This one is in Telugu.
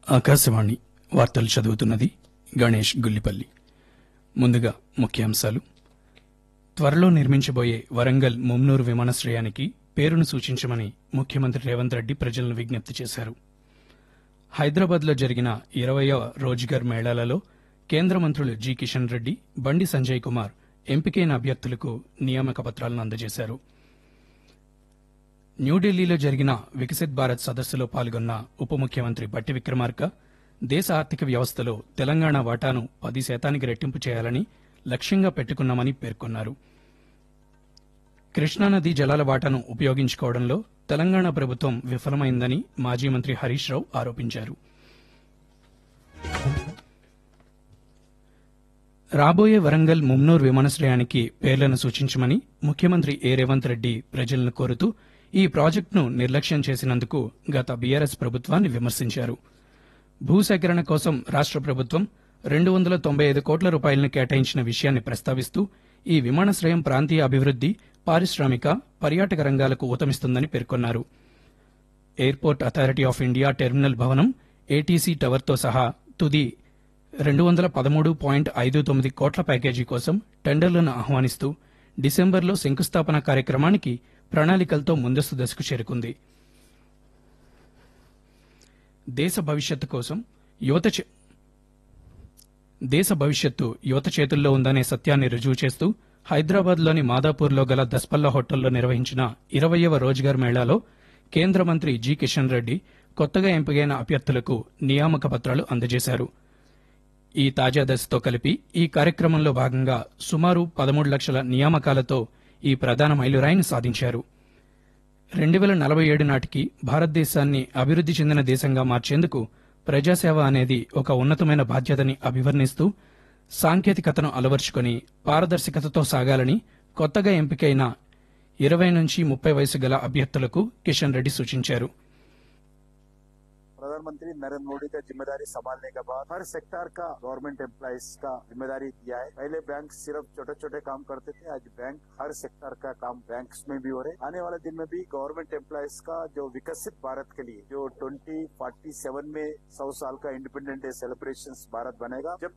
ఆకాశవాణి వార్తలు చదువుతున్నది గణేష్ గుల్లిపల్లి ముందుగా ముఖ్యాంశాలు త్వరలో నిర్మించబోయే వరంగల్ ముమ్నూరు విమానాశ్రయానికి పేరును సూచించమని ముఖ్యమంత్రి రేవంత్ రెడ్డి ప్రజలను విజ్ఞప్తి చేశారు హైదరాబాద్లో జరిగిన ఇరవయవ రోజ్గర్ మేళాలలో కేంద్ర మంత్రులు జి కిషన్ రెడ్డి బండి సంజయ్ కుమార్ ఎంపికైన అభ్యర్థులకు నియామక పత్రాలను అందజేశారు న్యూఢిల్లీలో జరిగిన వికసిత్ భారత్ సదస్సులో పాల్గొన్న ఉప ముఖ్యమంత్రి బట్టి విక్రమార్క దేశ ఆర్థిక వ్యవస్థలో తెలంగాణ వాటాను పది శాతానికి రెట్టింపు చేయాలని లక్ష్యంగా పెట్టుకున్నామని పేర్కొన్నారు కృష్ణానదీ జలాల వాటాను ఉపయోగించుకోవడంలో తెలంగాణ ప్రభుత్వం విఫలమైందని మాజీ మంత్రి హరీష్ రావు ఆరోపించారు రాబోయే వరంగల్ ముమ్నూర్ విమానాశ్రయానికి పేర్లను సూచించమని ముఖ్యమంత్రి ఏ రేవంత్ రెడ్డి ప్రజలను కోరుతూ ఈ ప్రాజెక్టును నిర్లక్ష్యం చేసినందుకు గత బీఆర్ఎస్ ప్రభుత్వాన్ని విమర్శించారు భూసేకరణ కోసం రాష్ట్ర ప్రభుత్వం రెండు వందల తొంభై ఐదు కోట్ల రూపాయలను కేటాయించిన విషయాన్ని ప్రస్తావిస్తూ ఈ విమానాశ్రయం ప్రాంతీయ అభివృద్ది పారిశ్రామిక పర్యాటక రంగాలకు ఊతమిస్తుందని పేర్కొన్నారు airport authority of India terminal భవనం ఏటీసీ టవర్తో సహా తుది రెండు వందల పదమూడు పాయింట్ ఐదు తొమ్మిది కోట్ల ప్యాకేజీ కోసం టెండర్లను ఆహ్వానిస్తూ డిసెంబర్లో శంకుస్థాపన కార్యక్రమానికి ప్రణాళికలతో ముందస్తు దశకు చేరుకుంది దేశ భవిష్యత్తు కోసం యువత చే- దేశ భవిష్యత్తు యువత చేతుల్లో ఉందనే సత్యాన్ని రుజువు చేస్తూ హైదరాబాద్లోని మాదాపూర్లో గల దస్పల్లా హోటల్లో నిర్వహించిన ఇరవయవ రోజ్గార్ మేళాలో కేంద్ర మంత్రి జి కిషన్ రెడ్డి కొత్తగా ఎంపికైన అభ్యర్థులకు నియామక పత్రాలు అందజేశారు ఈ తాజా దశతో కలిపి ఈ కార్యక్రమంలో భాగంగా సుమారు పదమూడు లక్షల నియామకాలతో ఈ ప్రధాన మైలురాయిని సాధించారు రెండు వేల నలభై ఏడు నాటికి భారతదేశాన్ని అభివృద్ది చెందిన దేశంగా మార్చేందుకు ప్రజాసేవ అనేది ఒక ఉన్నతమైన బాధ్యతని అభివర్ణిస్తూ సాంకేతికతను అలవర్చుకొని పారదర్శకతతో సాగాలని కొత్తగా ఎంపికైన ఇరవై నుంచి ముప్పై వయసు గల అభ్యర్థులకు కిషన్ రెడ్డి సూచించారు प्रधानमंत्री नरेंद्र मोदी का जिम्मेदारी संभालने के बाद हर सेक्टर का गवर्नमेंट एम्प्लॉइज का जिम्मेदारी दिया है पहले बैंक सिर्फ छोटे छोटे काम करते थे आज बैंक हर सेक्टर का काम बैंक्स में भी हो रहे आने वाले दिन में भी गवर्नमेंट एम्प्लॉइज का जो विकसित भारत के लिए जो ट्वेंटी फोर्टी सेवन में सौ साल का इंडिपेंडेंट डे सेलिब्रेशन भारत बनेगा जब